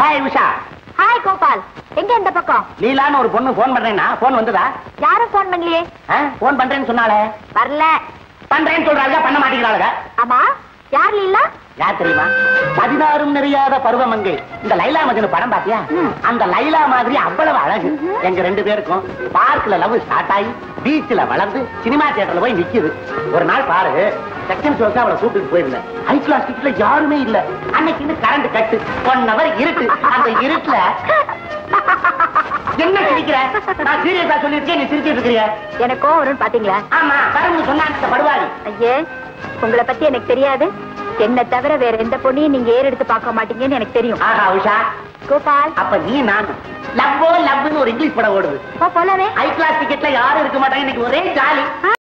Hi Usha hi Gopal எங்க இந்த பக்கம் லீலான்னு ஒரு பொண்ணு போன் பண்றேன்னா போன் வந்ததா யாரும் போன் பண்ணலையே போன் பண்றேன்னு சொன்னாலே வரல பண்றேன்னு சொல்றாளுங்க பண்ண மாட்டேங்கிறாளுங்க ஆமா யார் லீலா யார் தெரியுமா பதினாறும் நிறையாத பருவமங்கை இந்த லைலா மஜனு படம் பாத்தியா ம். அந்த லைலா மாதிரி அவ்வளவு அழகு ம்ஹும். எங்க ரெண்டு பேருக்கும் பார்க்ல லவ் ஸ்டார்ட் ஆகி பீச்ல வளர்ந்து சினிமா தியேட்டர்ல போய் நிக்குது ஒரு நாள் பாரு செகண்ட் ஷோக்கு அவளை கூப்பிட்டு போயிருந்தேன் ஹை கிளாஸ் டிக்கெட்ல யாருமே இல்ல அன்னைக்கு இன்னும் கரண்ட் கட்டு ஒன் ஹவர் இருட்டு அந்த இருட்டுல என்ன சிரிக்கிற நான் சீரியஸா சொல்லிருக்கேன் நீ சிரிச்சிட்டு இருக்கிறிய எனக்கும் வரும்னு பாத்தீங்களா ஆமா கடவுள் சொன்னாங்க இந்த படுவாரி ஐயே உங்களை பத்தி எனக்கு தெரியாது என்ன தவிர வேற எந்த பொண்ணையும் நீங்க ஏறு எடுத்து பார்க்க மாட்டீங்கன்னு எனக்கு தெரியும் ஆஹா உஷா கோபால் அப்ப நீ நானும் லவ்வோ லவ்னு ஒரு இங்கிலீஷ் படம் ஓடுது போ போலாமே ஹை கிளாஸ் டிக்கெட்ல யாரும் இருக்க மாட்டாங்க இன்னைக்கு ஒரே ஜாலி